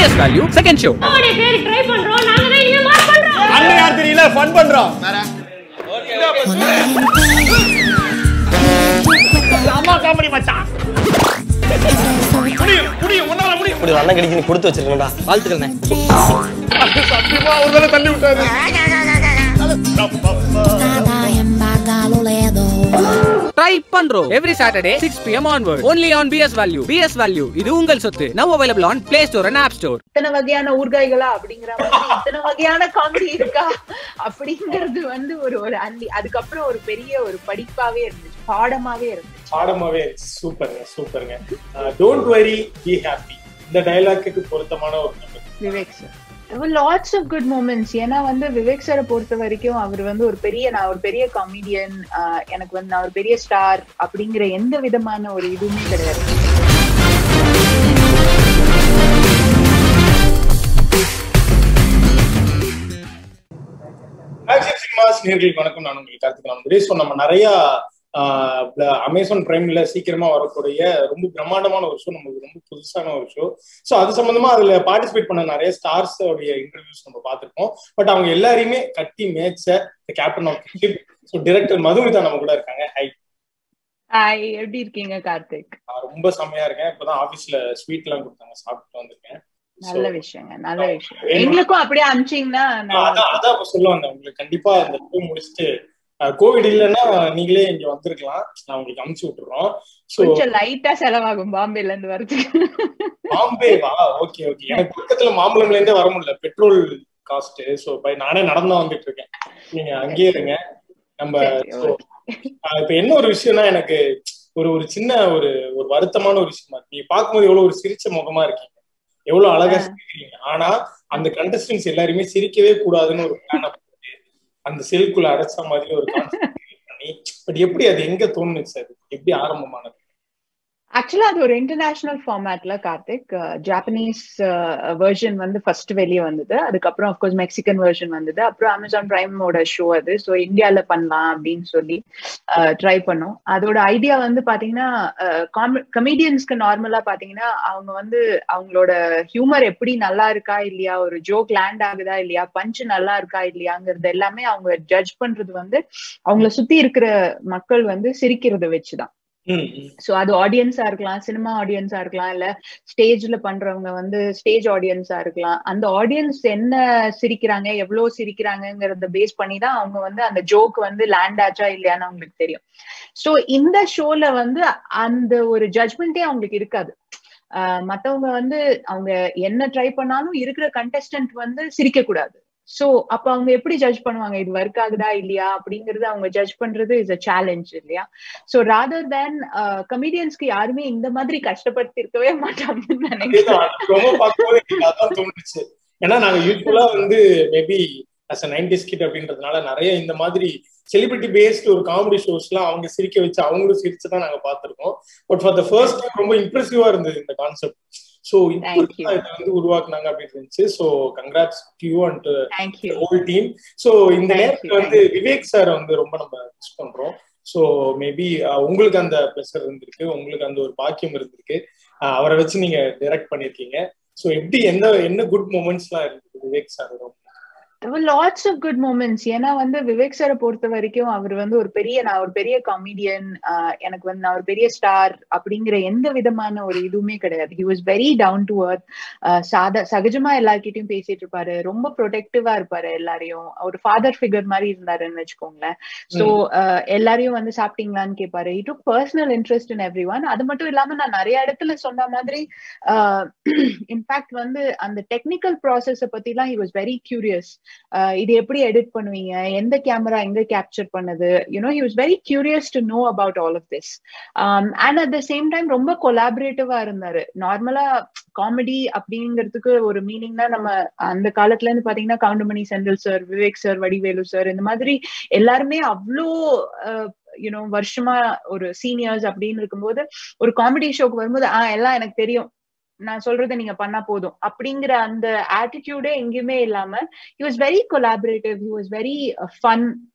PS value second show அம்மாவுடைய பேரு try பண்றோம் நாங்க தான் இனிமே மார்க் பண்றோம் அண்ணன் யார் தெரியல ஃபன் பண்றோம் அம்மா காமெடி மச்சான் முடியும் முடியும் உன்னால முடியும் இப்படி ஒரு அண்ணன் கிடைக்கு நீ கொடுத்து வச்சிருக்கா வாழ்த்துக்கள்ண்ணே சத்தியமா ஒரு தடவை தள்ளி விட்டாரு ட்ரை பண்றோம் every Saturday six PM onward only on PS value PS value இது உங்கள் சொத்து now available on Play Store and App Store இத்தனை வகையான ஊர்காய்களா அப்படிங்கிற மாதிரி இத்தனை வகையான காமெடி இருக்கா அப்படிங்கிறது வந்து ஒரு ஒரு அள்ளி அதுக்கப்புறம் ஒரு பெரிய ஒரு படிப்பாவே இருந்துச்சு பாடமாவே இருந்துச்சு பாடமாவே சூப்பருங்க சூப்பருங்க டோன்ட் வரி பி ஹாப்பி இந்த டயலாக்கு பொருத்தமான ஒரு number. Vivek sir lots of good moments ஏன்னா வந்து விவேக் சாரை பொறுத்த வரைக்கும் அவர் வந்து ஒரு பெரிய நான் ஒரு பெரிய காமெடியன் எனக்கு வந்து நான் ஒரு பெரிய ஸ்டார் அப்படிங்கிற எந்த விதமான ஒரு இதுவுமே கிடையாது ஆக்ஷன் சினிமாஸ் நேர்களுக்கு வணக்கம் நான் உங்களுக்கு கார்த்திக் நம்புறேன் ஸோ நம்ம நிறைய அமேசான் பிரைம்ல சீக்கிரமா வரக்கூடிய ரொம்ப பிரம்மாண்டமான ஒரு ஷோ நமக்கு ரொம்ப புதுசான ஒரு ஷோ ஸோ அது சம்பந்தமா அதுல பார்ட்டிசிபேட் பண்ண நிறைய ஸ்டார்ஸ் உடைய இன்டர்வியூஸ் நம்ம பார்த்திருக்கோம் பட் அவங்க எல்லாரையுமே கட்டி மேட்ச captain of cricket so director Madhumitha நம்ம கூட இருக்காங்க ஹை ஹாய் எப்படி இருக்கீங்க கார்த்திக் ரொம்ப செம்மையா இருக்கேன் இப்பதான் ஆபீஸ்ல ஸ்வீட் எல்லாம் கொடுத்தாங்க சாப்பிட்டு வந்திருக்கேன் நல்ல விஷயங்க நல்ல விஷயம் எங்களுக்கும் அப்படியே அனுப்பிச்சீங்கன்னா நல்லா அதான் அதான் இப்ப சொல்ல வந்தேன் உங்களுக்கு கண்டிப்பா இந்த ஷோ முடிச்சுட்டு கோவிட் இல்லைன்னா நீங்களே இங்க வந்திருக்கலாம் நான் உங்களுக்கு அனுப்பிச்சு விட்டுறோம் ஸோ கொஞ்சம் லைட்டா செலவாகும் பாம்பேல இருந்து வரதுக்கு பாம்பே வா ஓகே ஓகே எனக்கு பக்கத்துல மாம்பழம்ல இருந்தே வர முடியல பெட்ரோல் காஸ்ட் சோ பை நானே நடந்தா வந்துட்டு இருக்கேன் நீங்க அங்கேயே இருங்க நம்ம சரி, so, ஆஹ் இப்ப என்ன ஒரு விஷயம்னா எனக்கு ஒரு ஒரு சின்ன ஒரு ஒரு வருத்தமான ஒரு விஷயமா இருக்கு நீங்க பார்க்கும்போது எவ்வளவு ஒரு சிரிச்ச முகமா இருக்கீங்க எவ்வளவு அழகா சிரிக்கிறீங்க ஆனா அந்த கண்டஸ்டன்ஸ் எல்லாருமே சிரிக்கவே கூடாதுன்னு ஒரு பிளான போட்டு அந்த செல்குள்ள அடைச்ச மாதிரி ஒரு கான்செப்ட் பண்ணி பட் எப்படி அது எங்க தோணுச்சு அது எப்படி ஆரம்பமானது ஆக்சுவலா அது ஒரு இன்டர்நேஷனல் ஃபார்மேட்ல கார்த்திக் ஜாப்பனீஸ் வெர்ஷன் வந்து ஃபர்ஸ்ட் வெளியே வந்தது அதுக்கப்புறம் அஃப்கோர்ஸ் மெக்சிகன் வெர்ஷன் வந்தது அப்புறம் அமேசான் பிரைமோட ஷோ அது ஸோ இந்தியால பண்ணலாம் அப்படின்னு சொல்லி ட்ரை பண்ணோம் அதோட ஐடியா வந்து பாத்தீங்கன்னா கமெடியன்ஸ்க்கு நார்மலா பாத்தீங்கன்னா அவங்க வந்து அவங்களோட ஹியூமர் எப்படி நல்லா இருக்கா இல்லையா ஒரு ஜோக் லேண்ட் ஆகுதா இல்லையா பஞ்ச் நல்லா இருக்கா இல்லையாங்கிறது எல்லாமே அவங்க ஜட்ஜ் பண்றது வந்து அவங்கள சுத்தி இருக்கிற மக்கள் வந்து சிரிக்கிறத வச்சுதான் ம் ம் சோ அது ஆடியன்ஸா இருக்கலாம் சினிமா ஆடியன்ஸா இருக்கலாம் இல்ல ஸ்டேஜ்ல பண்றவங்க வந்து ஸ்டேஜ் ஆடியன்ஸா இருக்கலாம் அந்த ஆடியன்ஸ் என்ன சிரிக்கிறாங்க எவ்வளவு சிரிக்கிறாங்கங்கறத பேஸ் பண்ணி தான் அவங்க வந்து அந்த ஜோக் வந்து லேண்ட் ஆச்சா இல்லையான்னு அவங்களுக்கு தெரியும் சோ இந்த ஷோல வந்து அந்த ஒரு ஜட்மெண்டே அவங்களுக்கு இருக்காது ஆஹ் மத்தவங்க வந்து அவங்க என்ன ட்ரை பண்ணாலும் இருக்கிற கண்டெஸ்டன்ட் வந்து சிரிக்க கூடாது சோ அப்ப அவங்க எப்படி ஜட்ஜ் பண்ணுவாங்க இது ஒர்க் ஆகுதா இல்லையா அப்படிங்கறது அவங்க ஜட்ஜ் பண்றது இஸ் அ சேலஞ்ச் இல்லையா சோ ராதர் தேன் கமெடியன்ஸ்க்கு யாருமே இந்த மாதிரி கஷ்டப்படுத்தி இருக்கவே மாட்டாங்கன்னு நினைக்கிறேன் அதேதான். ரொம்ப பார்க்கும்போது எனக்கு அதான் தோணுச்சு ஏன்னா நாங்க யூஸ்வலா வந்து maybe as a nineties kid அப்படின்றதுனால நிறைய இந்த மாதிரி செலிபிரிட்டி பேஸ்ட் ஒரு காமெடி ஷோஸ் எல்லாம் அவங்க சிரிக்க வச்சு அவங்களும் சிரிச்சு தான் நாங்க பார்த்திருக்கோம் but for the first time ரொம்ப இம்ப்ரெசிவா இருந்தது இந்த கான்செப்ட் ஸோ இப்போ Thank you. இதை வந்து உருவாக்குனாங்க அப்படின்னு இருந்துச்சு so congrats you and thank you whole team so இந்த Thank you, நேரத்துல வந்து விவேக் சார் வந்து ரொம்ப நம்ம மிஸ் பண்றோம் ஸோ மேபி உங்களுக்கு அந்த ப்ளஷர் இருந்திருக்கு உங்களுக்கு அந்த ஒரு பாக்கியம் இருந்திருக்கு அஹ் அவரை வச்சு நீங்க டைரக்ட் பண்ணிருக்கீங்க ஸோ எப்படி என்ன என்ன குட் மூமெண்ட்ஸ்லாம் இருந்தது Vivek sir lots of good moments ஏன்னா வந்து விவேக் சாரை பொறுத்த வரைக்கும் அவர் வந்து ஒரு பெரிய நான் ஒரு பெரிய காமெடியன் எனக்கு வந்து நான் ஒரு பெரிய ஸ்டார் அப்படிங்கிற எந்த விதமான ஒரு இதுவுமே கிடையாது he was very down to earth சாத சகஜமா எல்லார்கிட்டயும் பேசிட்டு இருப்பாரு ரொம்ப ப்ரொடெக்டிவா இருப்பாரு எல்லாரையும் ஒரு ஃபாதர் ஃபிகர் மாதிரி இருந்தாருன்னு வச்சுக்கோங்களேன் சோ எல்லாரையும் வந்து சாப்பிட்டீங்களான்னு கேட்பாரு it took personal interest in every one அது மட்டும் இல்லாம நான் நிறைய இடத்துல சொன்ன மாதிரி இன்ஃபேக்ட் வந்து அந்த டெக்னிக்கல் ப்ராசஸ பத்தி எல்லாம் ஹி வாஸ் வெரி கியூரியஸ் இது எப்படி எடிட் பண்ணுவீங்க எந்த கேமரா எங்க கேப்சர் பண்ணுது you know he was very curious to know about all of this and at the same time ரொம்ப கொலாபரேட்டிவா இருந்தாரு நார்மலா காமெடி அப்படிங்கிறதுக்கு ஒரு மீனிங்னா நம்ம அந்த காலத்துல இருந்து பாத்தீங்கன்னா Goundamani Senthil sir Vivek sir Vadivelu sir இந்த மாதிரி எல்லாருமே அவ்வளோ யூனோ வருஷமா ஒரு சீனியர்ஸ் அப்படின்னு இருக்கும்போது ஒரு காமெடி ஷோக்கு வரும்போது ஆஹ் எல்லாம் எனக்கு தெரியும் நான் சொல்றதை நீங்க பண்ணா போதும் அப்படிங்கிற அந்த ஆட்டிடியூடே எங்கேயுமே இல்லாம he was very collaborative he was very fun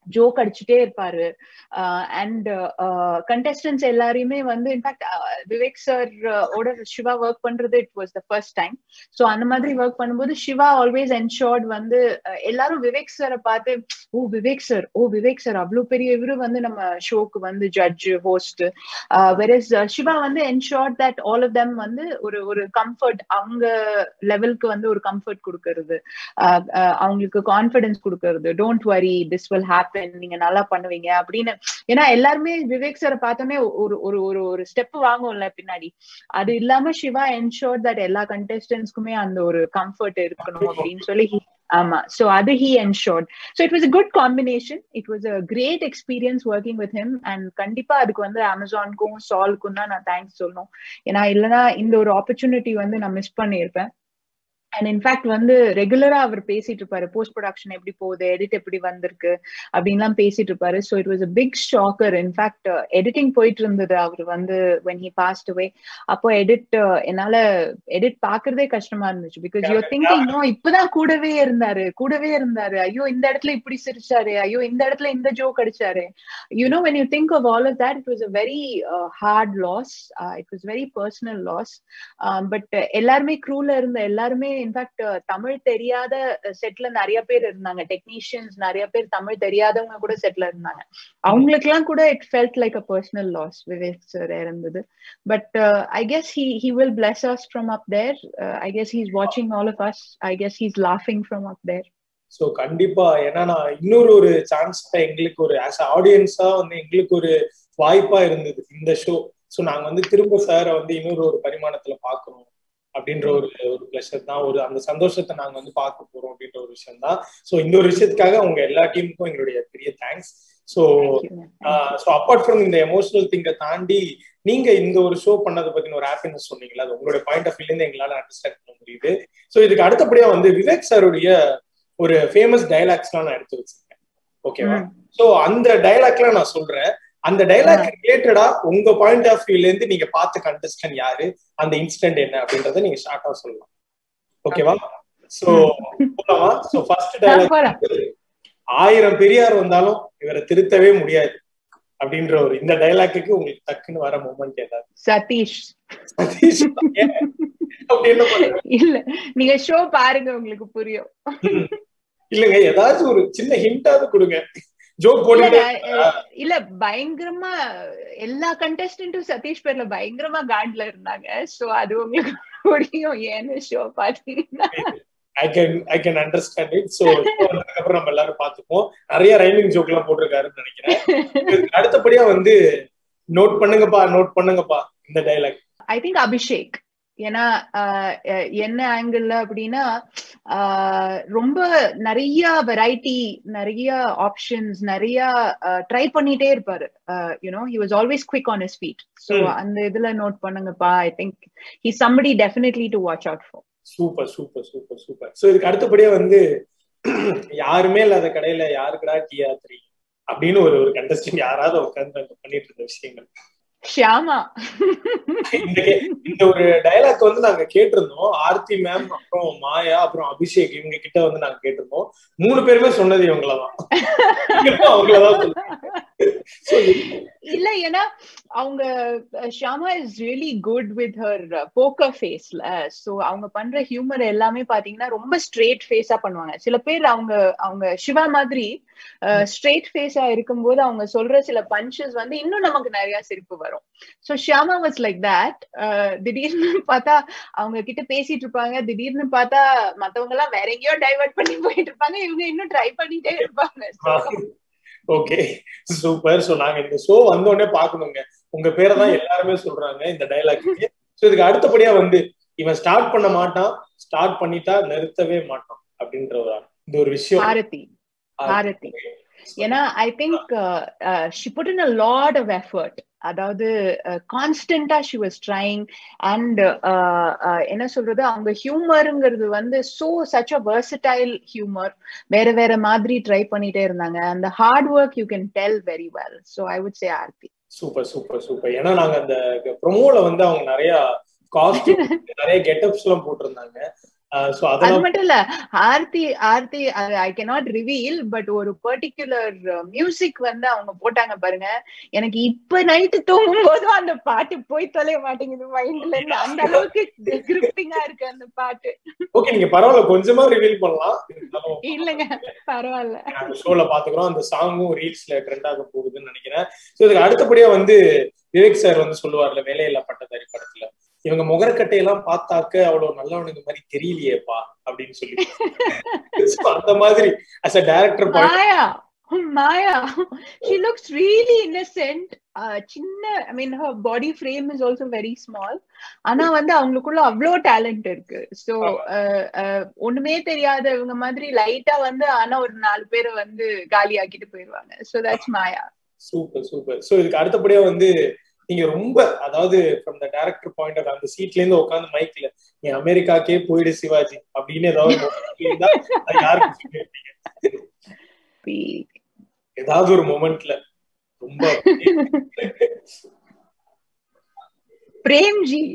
joke அடிச்சுட்டே இருப்பாரு அண்ட் கண்டெஸ்டன்ஸ் எல்லாரையுமே வந்து இன்ஃபேக்ட் விவேக் சார் ஓட சிவா ஒர்க் பண்றது it was the first time so அந்த மாதிரி ஒர்க் பண்ணும்போது சிவா ஆல்வேஸ் என்ஷோர்ட் வந்து uh, எல்லாரும் விவேக் சாரை பார்த்து ஓ விவேக் சார் ஓ விவேக் சார் அவ்வளவு பெரிய இவரு வந்து நம்ம ஷோக்கு வந்து ஜட்ஜ் ஹோஸ்ட் வெரஸ் சிவா வந்து ensured that all of them வந்து ஒரு ஒரு கம்ஃபர்ட் அவங்க லெவலுக்கு வந்து ஒரு கம்ஃபர்ட் கொடுக்கறது uh, uh, அவங்களுக்கு கான்ஃபிடன்ஸ் கொடுக்கறது don't worry this will happen நீங்க நல்லா பண்ணுவீங்க அப்படின்னு ஏன்னா எல்லாருமே விவேக் சாரை பார்த்தோன்னே ஒரு ஒரு ஒரு ஒரு ஸ்டெப் வாங்கும்ல பின்னாடி அது இல்லாம சிவா என்ஷோர் தட் எல்லா கண்டெஸ்டன்ஸ்க்குமே அந்த ஒரு கம்ஃபர்ட் இருக்கணும் அப்படின்னு சொல்லி he- ஆமா சோ அது he ensured so it was a good combination it was a great experience working with him and கண்டிப்பா அதுக்கு வந்து அமேசானுக்கும் சால்க்கும் தான் நான் தேங்க்ஸ் சொல்லணும் ஏன்னா இல்லைன்னா இந்த ஒரு ஆப்பர்ச்சுனிட்டி வந்து நான் மிஸ் பண்ணியிருப்பேன் அண்ட் இன்ஃபேக்ட் வந்து ரெகுலரா அவர் பேசிட்டு இருப்பாரு போஸ்ட் ப்ரொடக்ஷன் எப்படி போகுது எடிட் எப்படி வந்திருக்கு அப்படின்லாம் பேசிட்டு இருப்பாரு so it was a big shocker in fact editing போயிட்டு இருந்தது அவர் வந்து வென் ஹி பாஸ்ட் அவே அப்போ எடிட் என்னால எடிட் பாக்குறதே கஷ்டமா இருந்துச்சு பிகாஸ் யூர் திங்கிங் நோ இப்பதான் கூடவே இருந்தாரு கூடவே இருந்தாரு ஐயோ இந்த இடத்துல இப்படி சிரிச்சாரு ஐயோ இந்த இடத்துல இந்த ஜோக் அடிச்சாரு you know when you think of all of that it was a very hard loss it was very personal loss but எல்லாருமே க்ரூல இருந்த எல்லாருமே இன்ஃபேக்ட் தமிழ் தெரியாத செட்ல நிறைய பேர் இருந்தாங்க டெக்னீஷியன்ஸ் நிறைய பேர் தமிழ் தெரியாதவங்க கூட செட்ல இருந்தாங்க அவங்களுக்கு எல்லாம் கூட it felt like a personal loss Vivek sir இருந்தது but I guess he he will plus as from up there I guess he's வாட்சிங் all of us I guess he's லாஃபிங் from up there so கண்டிப்பா ஏன்னா நான் இன்னொரு ஒரு chance எங்களுக்கு ஒரு as ஆடியன்ஸா வந்து எங்களுக்கு ஒரு வாய்ப்பா இருந்தது இந்த ஷோ ஸோ நாங்க வந்து திரும்ப சாரை வந்து இன்னொரு ஒரு பரிமாணத்துல பாக்குறோம் அப்படின்ற ஒரு ஒரு பிளஷர் தான் ஒரு அந்த சந்தோஷத்தை நாங்க வந்து பார்க்க போறோம் அப்படின்ற ஒரு விஷயம் தான் ஸோ இந்த ஒரு விஷயத்துக்காக உங்க எல்லா டீமுக்கும் எங்களுடைய பெரிய thanks so so apart from இந்த எமோஷனல் திங்கை தாண்டி நீங்க இந்த ஒரு ஷோ பண்ணதை பத்தின ஒரு ஹாப்பினஸ் சொன்னீங்களா அது உங்களுடைய பாயிண்ட் ஆஃப் வியூல இருந்து எங்களால அண்டர்ஸ்டாண்ட் பண்ண முடியுது ஸோ இதுக்கு அடுத்தபடியா வந்து விவேக் சாருடைய ஒரு ஃபேமஸ் டைலாக்ஸ்லாம் நான் எடுத்து வச்சிருக்கேன் ஓகேவா ஸோ அந்த டைலாக்லாம் நான் சொல்றேன் அந்த டைலாக் ரிலேட்டடா உங்க பாயிண்ட் ஆஃப் வியூல இருந்து நீங்க பார்த்த கண்டஸ்டன் யாரு அந்த இன்சிடென்ட் என்ன அப்படின்றத நீங்க ஷார்ட்டா சொல்லலாம் ஓகேவா சோ போலாமா சோ ஃபர்ஸ்ட் டைலாக் ஆயிரம் பெரியார் வந்தாலும் இவரை திருத்தவே முடியாது அப்படின்ற ஒரு இந்த டைலாக்குக்கு உங்களுக்கு டக்குன்னு வர மூமெண்ட் ஏதாவது சதீஷ் சதீஷ் ஏன்? அப்படி என்ன பண்ற? இல்ல நீங்க ஷோ பாருங்க உங்களுக்கு புரியும் இல்லங்க ஏதாச்சும் ஒரு சின்ன ஹிண்டாவது கொடுங்க ஜோக் இல்ல, போட்டு நான், இல்ல பயங்கரமா எல்லா கண்டஸ்டன்ட்டும் சதீஷ் பேர்ல பயங்கரமா காட்ல இருந்தாங்க சோ அது உங்களுக்கு புரியும் ஏன்னு ஷோ பாத்தீங்கன்னா I can I can understand it so அப்புறம் நம்ம எல்லாரும் பாத்துப்போம் நிறைய ரைமிங் ஜோக் எல்லாம் போட்டிருக்காருன்னு நினைக்கிறேன் இதுக்கு அடுத்தபடியா வந்து நோட் பண்ணுங்கப்பா நோட் பண்ணுங்கப்பா இந்த டைலாக் ஐ திங்க் அபிஷேக் ஏன்னா ஆஹ் அஹ் என்ன ஆங்கிள் அப்படின்னா ஆஹ் ரொம்ப நிறைய வெரைட்டி நிறைய ஆப்ஷன்ஸ் நிறைய ட்ரை பண்ணிட்டே இருப்பாரு you know he was always quick on his feet so Hmm. அந்த இதுல நோட் பண்ணுங்கப்பா I think he somebody definitely to watch out for super super super super so இதுக்கு அடுத்தபடியா வந்து யாருமே இல்லாத கடையில யாருக்குடா டீ ஆத்திரி அப்படின்னு ஒரு ஒரு கண்டஸ்டன்ட் யாராவது உட்கார்ந்து அங்க பண்ணிட்டு இருந்த விஷயங்கள் ஷியாமா இந்த கே- இந்த ஒரு டைலாக் வந்து நாங்க கேட்டிருந்தோம் ஆர்த்தி மேம் அப்புறம் மாயா அப்புறம் அபிஷேக் இவங்க கிட்ட வந்து நாங்க கேட்டிருந்தோம் மூணு பேருமே சொன்னது இவங்களதான் அவங்களதான் சொன்னாங்க So, இல்ல ஏன்னா அவங்க Shama is really good with her poker ஃபேஸ்ல சோ அவங்க பண்ற ஹியூமர் எல்லாமே பாத்தீங்கன்னா ரொம்ப ஸ்ட்ரெயிட் ஃபேஸா பண்ணுவாங்க சில பேர் அவங்க அவங்க சிவா மாதிரி ஸ்ட்ரெயிட் ஃபேஸா இருக்கும்போது அவங்க சொல்ற சில பஞ்சஸ் வந்து இன்னும் நமக்கு நிறைய சிரிப்பு வரும் so Shyama was like that திடீர்னு பார்த்தா அவங்க கிட்ட பேசிட்டு இருப்பாங்க திடீர்னு பார்த்தா மத்தவங்க எல்லாம் வேற எங்கேயோ டைவர்ட் பண்ணி போயிட்டு இருப்பாங்க இவங்க இன்னும் ட்ரை பண்ணிட்டே இருப்பாங்க So, ஓகே சூப்பர் சோ நாங்க இந்த ஷோ வந்த உடனே பாக்கணுங்க உங்க பேரை தான் எல்லாருமே சொல்றாங்க இந்த டைலாக்கு சோ இதுக்கு அடுத்தபடியா வந்து இவன் ஸ்டார்ட் பண்ண மாட்டான் ஸ்டார்ட் பண்ணிட்டா நிறுத்தவே மாட்டான் அப்படின்ற ஒரு இந்த ஒரு விஷயம் பாரதி பாரதி ஏன்னா I think she put in a lot of effort அதாவது கான்ஸ்டன்டா ஷி வாஸ் ட்ரைங் அண்ட் என்ன சொல்றது அவங்க ஹியூமருங்கிறது வந்து so such a versatile humour வேற வேற மாதிரி ட்ரை பண்ணிட்டே இருந்தாங்க அந்த hard work you can tell very well so I would say Aarthi super super super ஏன்னா நாங்க அந்த ப்ரொமோல வந்து அவங்க நிறைய காஸ்டியூம் நிறைய கெட்டப்ஸ் எல்லாம் போட்டிருந்தாங்க சோ அது அதெல்லாம் மட்டும் இல்ல Aarthi Aarthi I cannot reveal but ஒரு பர்டிகுலர் மியூசிக் வந்து அவங்க போட்டாங்க பாருங்க எனக்கு இப்ப நைட்டு தூங்கும் போதும் அந்த பாட்டு போய் தொலைய மாட்டேங்குது மைண்ட்ல இருந்து அந்த அளவுக்கு கிரிப்பிங்கா இருக்கு அந்த பாட்டு ஓகே நீங்க பரவாயில்ல கொஞ்சமா ரிவீல் பண்ணலாம் இருந்தாலும் இல்லங்க பரவாயில்ல அந்த ஷோல பாத்துக்கிறோம் அந்த சாங்கும் ரீல்ஸ்ல ட்ரெண்ட் ஆக போகுதுன்னு நினைக்கிறேன் சோ இதுக்கு அடுத்தபடியா வந்து விவேக் சார் வந்து சொல்லுவார்ல வேலையில்லா பட்டதாரி படத்துல இவங்க முகரக்கட்டையெல்லாம் பார்த்தாக்க அவ்வளவு நல்லவனுங்க மாதிரி தெரியலையேப்பா அப்படின்னு சொல்லி So, அந்த மாதிரி as a director Maya Maya she looks really innocent uh, சின்ன I mean her body frame is also very small ஆனா வந்து அவங்களுக்குள்ள அவ்வளோ டேலண்ட் இருக்கு ஸோ ஒண்ணுமே தெரியாத இவங்க மாதிரி லைட்டா வந்து ஆனா ஒரு நாலு பேரை வந்து காலி ஆக்கிட்டு போயிருவாங்க so that's Maya super super so இதுக்கு அடுத்தபடியா வந்து நீங்க ரொம்ப அதாவது from the director point of அந்த சீட்ல இருந்து உட்காந்து மைக்ல நீ அமெரிக்காக்கே போயிடு சிவாஜி அப்படின்னு ஏதாவது ஒரு moment இருந்தா அது யாருக்கு சொல்லிருப்பீங்க ஏதாவது ஒரு மொமெண்ட்ல ரொம்ப பிரேம்ஜி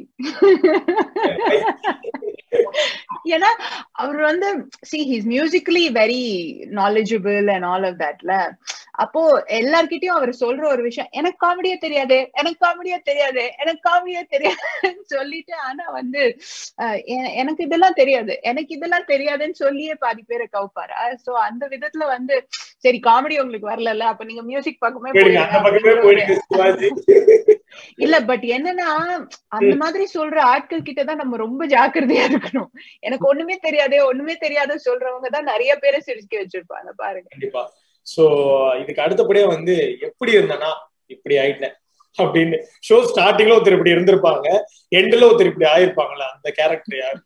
ஏன்னா அவர் வந்து see he's musically very knowledgeable and all of தட்ல அப்போ எல்லார்கிட்டயும் அவர் சொல்ற ஒரு விஷயம் எனக்கு காமெடியா தெரியாது எனக்கு காமெடியா தெரியாது எனக்கு காமெடியா தெரியாதுன்னு சொல்லிட்டு ஆனா வந்து அஹ், எ- எனக்கு இதெல்லாம் தெரியாது எனக்கு இதெல்லாம் தெரியாதுன்னு சொல்லியே பாதி பேரை கவுப்பாரா சோ அந்த விதத்துல வந்து சரி காமெடி உங்களுக்கு வரல அப்ப நீங்க மியூசிக் பக்கமே போயிடுங்க அந்த பக்கமே போயிடுங்க போயிடுங்க சிவாஜி இல்ல பட் என்னன்னா அந்த மாதிரி சொல்ற ஆட்கள் கிட்ட தான் நம்ம ரொம்ப ஜாக்கிரதையா இருக்கணும் எனக்கு ஒண்ணுமே தெரியாதே ஒண்ணுமே தெரியாத சொல்றவங்க தான் நிறைய பேரை சிரிக்க வச்சிருப்பாங்க பாருங்க கண்டிப்பா சோ இதுக்கு அடுத்தபடியா வந்து எப்படி இருந்தனா இப்படி ஆயிட்டேன் அப்படின்னு ஷோ ஸ்டார்டிங்ல ஒருத்தர் இப்படி இருந்திருப்பாங்க எண்ட்ல ஒருத்தர் இப்படி ஆயிருப்பாங்களா அந்த கேரக்டர் யார்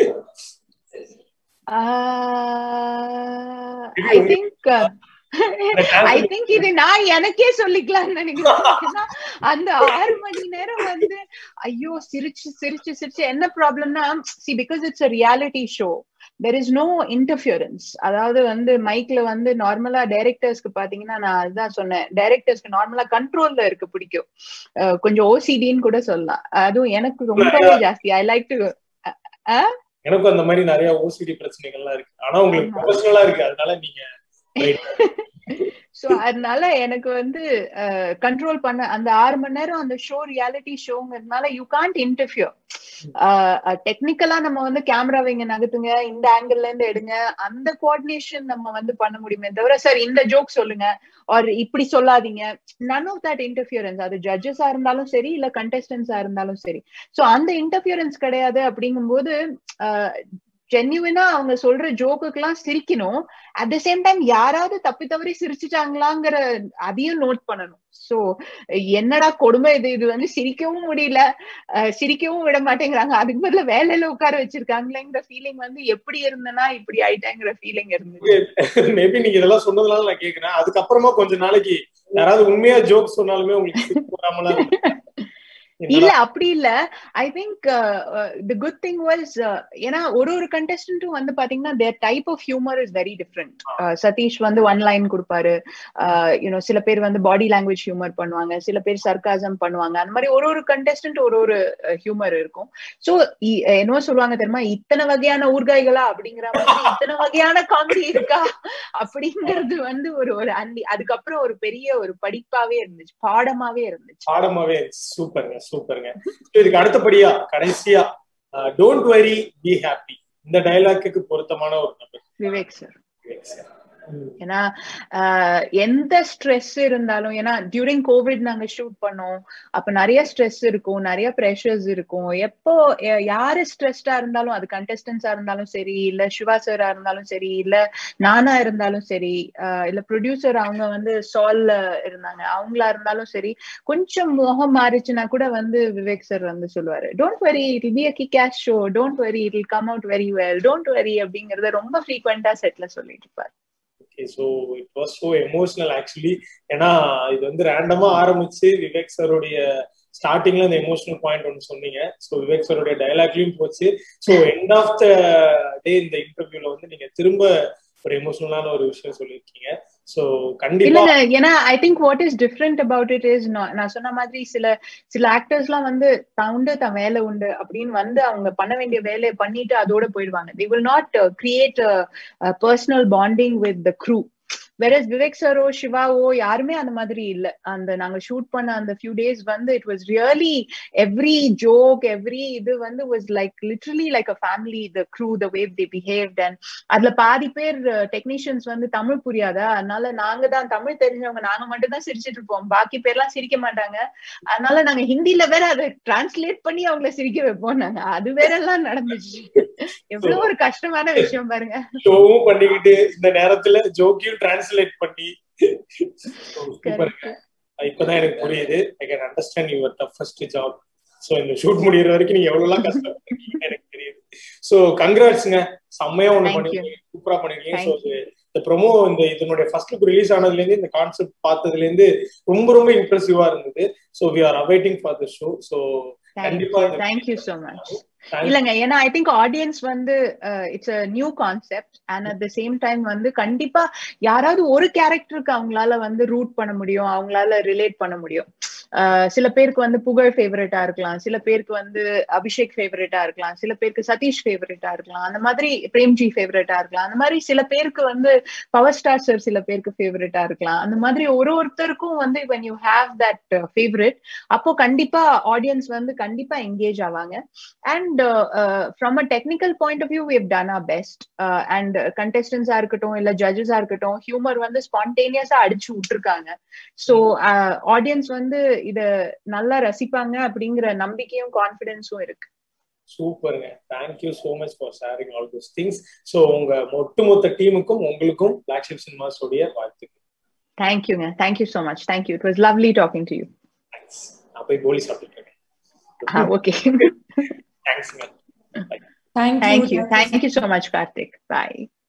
ஐ திங்க் ஐ திங்க் இது நான் எனக்கே சொல்லிக்கலாம்னு நினைக்கிறேன் ஏன்னா, அந்த ஆறு மணி நேரம் வந்து ஐயோ சிரிச்சு சிரிச்சு சிரிச்சு என்ன ப்ராப்ளம்னா see because it's a reality show there is no interference அதாவது வந்து மைக்ல வந்து நார்மலா டைரக்டர்ஸ்க்கு பாத்தீங்கன்னா நான் அதுதான் சொன்னேன் டைரக்டர்ஸ்க்கு நார்மலா கண்ட்ரோல்ல இருக்க பிடிக்கும் அஹ் கொஞ்சம் ஓசிடின்னு கூட சொல்லலாம் அதுவும் எனக்கு ரொம்பவே ஜாஸ்தி ஐ லைக் டு எனக்கும் அந்த மாதிரி நிறைய ஓசிடி பிரச்சனைகள்லாம் இருக்கு ஆனா உங்களுக்கு ஆமா. ப்ரொஃபஷனலா இருக்கு அதனால நீங்க சோ அதனால எனக்கு வந்து கண்ட்ரோல் பண்ண அந்த ஆறு மணி நேரம் அந்த ஷோ ரியாலிட்டி ஷோங்கிறதுனால யூ கான்ட் இன்டர்ஃபியர் டெக்னிக்கலா நம்ம வந்து கேமரா இங்க நகர்த்துங்க இந்த ஆங்கிள் இருந்து எடுங்க அந்த கோஆர்டினேஷன் நம்ம வந்து பண்ண முடியுமே தவிர சார் இந்த ஜோக் சொல்லுங்க ஆர் இப்படி சொல்லாதீங்க நன் ஆஃப் தட் இன்டர்ஃபியரன்ஸ் அது ஜட்ஜஸா இருந்தாலும் சரி இல்ல கண்டெஸ்டன்ஸா இருந்தாலும் சரி சோ அந்த இன்டர்ஃபியரன்ஸ் கிடையாது அப்படிங்கும்போது ஜென்யூனா அவங்க சொல்ற ஜோக்குக்கெல்லாம் சிரிக்கணும் அட் த சேம் டைம் யாராவது தப்பி தவறி சிரிச்சுட்டாங்களாங்கிற அதையும் நோட் பண்ணணும் சோ என்னடா கொடுமை இது இது வந்து சிரிக்கவும் முடியல அஹ் சிரிக்கவும் விட மாட்டேங்கிறாங்க அதுக்கு பதிலா வேலையில உட்கார வச்சிருக்காங்களேங்கிற ஃபீலிங் வந்து எப்படி இருந்தனா இப்படி ஆயிட்டேங்கிற ஃபீலிங் இருந்தது மேபி நீங்க இதெல்லாம் சொன்னதுனால நான் கேக்குறேன் அதுக்கப்புறமா கொஞ்ச நாளைக்கு யாராவது உண்மையா ஜோக் சொன்னாலுமே உங்களுக்கு சிரிப்பு வராமலாம் இருக்கு. இல்ல என்னடா, அப்படி இல்ல I think the good thing was ஏன்னா ஒரு ஒரு கண்டெஸ்டன்ட்டும் வந்து பாத்தீங்கன்னா their type of humour is very different Sathish வந்து ஒன் லைன் கொடுப்பாரு யூனோ சில பேர் வந்து பாடி லாங்குவேஜ் ஹியூமர் பண்ணுவாங்க சில பேர் சர்க்காசம் பண்ணுவாங்க அந்த மாதிரி ஒரு ஒரு கண்டெஸ்டன்ட் ஒரு ஒரு ஹியூமர் இருக்கும் சோ என்னவோ சொல்லுவாங்க தெரியுமா இத்தனை வகையான ஊர்காய்களா அப்படிங்கிற மாதிரி இத்தனை வகையான காமெடி இருக்கா அப்படிங்கிறது வந்து ஒரு ஒரு அந்தி அதுக்கப்புறம் ஒரு பெரிய ஒரு படிப்பாவே இருந்துச்சு பாடமாவே இருந்துச்சு பாடமாவே சூப்பருங்க சூப்பருங்க So, இதுக்கு அடுத்தபடியா கடைசியா டோன்ட் வரி பி ஹாப்பி இந்த டயலாக்கு பொருத்தமான ஒரு நபர் விவேக் சார் விவேக் sir. ம். ஏன்னா ஆஹ் எந்த ஸ்ட்ரெஸ் இருந்தாலும் ஏன்னா டியூரிங் கோவிட் நாங்க ஷூட் பண்ணோம் அப்ப நிறைய ஸ்ட்ரெஸ் இருக்கும் நிறைய ப்ரெஷர்ஸ் இருக்கும் எப்போ ய- யாரு ஸ்ட்ரெஸ்டா இருந்தாலும் அது கண்டெஸ்டன்ஸா இருந்தாலும் சரி இல்ல சிவா சாரா இருந்தாலும் சரி இல்ல நானா இருந்தாலும் சரி ஆஹ் இல்ல ப்ரொடியூசர் அவங்க வந்து சால்ல இருந்தாங்க அவங்களா இருந்தாலும் சரி கொஞ்சம் முகம் மாறிச்சுன்னா கூட வந்து விவேக் சார் வந்து சொல்லுவாரு don't worry it be a cash show don't worry it will come out very well don't worry அப்படிங்கறத ரொம்ப ஃப்ரீக்வெண்டா செட்ல சொல்லிட்டு இருப்பாரு okay so it was so emotional actually ஏன்னா இது வந்து ரேண்டமா ஆரம்பிச்சு விவேக் சாருடைய ஸ்டார்டிங்ல அந்த எமோஷனல் பாயிண்ட் ஒன்று சொன்னீங்க ஸோ விவேக் சாருடைய டைலாக்லயும் போச்சு so end of the day இந்த இன்டர்வியூல வந்து நீங்க திரும்ப ஒரு எமோஷனலான ஒரு விஷயம் சொல்லியிருக்கீங்க சோ கண்டிப்பா இல்ல ஏன்னா I think what is different about it is நான் சொன்ன மாதிரி சில சில ஆக்டர்ஸ் எல்லாம் வந்து தான் உண்டு தன் வேலை உண்டு அப்படின்னு வந்து அவங்க பண்ண வேண்டிய வேலையை பண்ணிட்டு அதோட போயிடுவாங்க they will not create personal bonding with the crew whereas Vivek சரோ சிவாவோ யாருமே அந்த மாதிரி இல்ல அந்த நாங்க ஷூட் பண்ண அந்த ஃபியூ டேஸ் வந்து it was really every joke every இது வந்து was like literally like a family the crew the way they behaved and அதுல பாதி பேர் டெக்னீஷியன்ஸ் வந்து தமிழ் புரியாதா அதனால நாங்க தான் தமிழ் தெரிஞ்சவங்க நாங்க மட்டும் தான் சிரிச்சிட்டு இருப்போம் பாக்கி பேர்லாம் சிரிக்க மாட்டாங்க அதனால நாங்க ஹிந்தில வேற அதை டிரான்ஸ்லேட் பண்ணி அவங்கள சிரிக்க வைப்போம் நாங்க அது வேற எல்லாம் நடந்துச்சு எவ்வளவு ஒரு கஷ்டமான விஷயம் பாருங்க ஷோவும் பண்ணிக்கிட்டு இந்த நேரத்துல ஜோக்கியும் டிரான்ஸ்லேட் பண்ணி சூப்பர் இப்பதான் எனக்கு புரியுது I can understand your toughest job so இந்த ஷூட் முடியற வரைக்கும் நீங்க எவ்வளவு கஷ்டப்பட்டிருக்கீங்கன்னு எனக்கு தெரியுது சோ கங்க்ராட்ஸ்ங்க செம்மையா ஒண்ணு Thank you. பண்ணிருக்கீங்க சூப்பரா பண்ணிருக்கீங்க Thank சோ இந்த ப்ரோமோ இந்த இதனுடைய ஃபர்ஸ்ட் லுக் ரிலீஸ் ஆனதுல இருந்து இந்த கான்செப்ட் பார்த்ததுல இருந்து ரொம்ப ரொம்ப இம்ப்ரெசிவா இருந்தது so we are awaiting for the show so கண்டிப்பா இந்த- தேங்க்யூ சோ மச் Thank- இல்லங்க ஏன்னா ஐ திங்க் ஆடியன்ஸ் வந்து it's a new concept and at the same time வந்து கண்டிப்பா யாராவது ஒரு கேரக்டருக்கு அவங்களால வந்து ரூட் பண்ண முடியும் அவங்களால ரிலேட் பண்ண முடியும் அஹ் சில பேருக்கு வந்து புகழ் ஃபேவரட்டா இருக்கலாம் சில பேருக்கு வந்து அபிஷேக் ஃபேவரட்டா இருக்கலாம் சில பேருக்கு சதீஷ் ஃபேவரட்டா இருக்கலாம் அந்த மாதிரி பிரேம்ஜி ஃபேவரட்டா இருக்கலாம் அந்த மாதிரி சில பேருக்கு வந்து பவர் ஸ்டார் சார் சில பேருக்கு ஃபேவரட்டா இருக்கலாம் அந்த மாதிரி ஒரு ஒருத்தருக்கும் வந்து when you have that uh, favorite அப்போ கண்டிப்பா ஆடியன்ஸ் வந்து கண்டிப்பா என்கேஜ் ஆவாங்க and from a technical point of view we've done our best and கண்டெஸ்டன்ஸா இருக்கட்டும் இல்ல ஜட்ஜஸா இருக்கட்டும் ஹியூமர் வந்து ஸ்பான்டேனியஸா அடிச்சு விட்டுருக்காங்க ஸோ ஆடியன்ஸ் வந்து இத நல்லா ரசிப்பாங்க அப்படிங்கிற நம்பிக்கையும் கான்பிடன்ஸும் இருக்கு சூப்பருங்க thank you so much for sharing all this things so உங்க ஒட்டுமொத்த டீமுக்கும் உங்களுக்கும் பிளாக் ஷிப் சினிமாஸோடைய வாழ்த்துக்கள் தேங்க்யூங்க thank you so much thank you it was lovely talking to you thanks நான் போய் கோலி சாப்பிட்டுருக்கேன் ஓகே தேங்க்ஸ்ங்க Thank you. Thank you thank you so much Karthik bye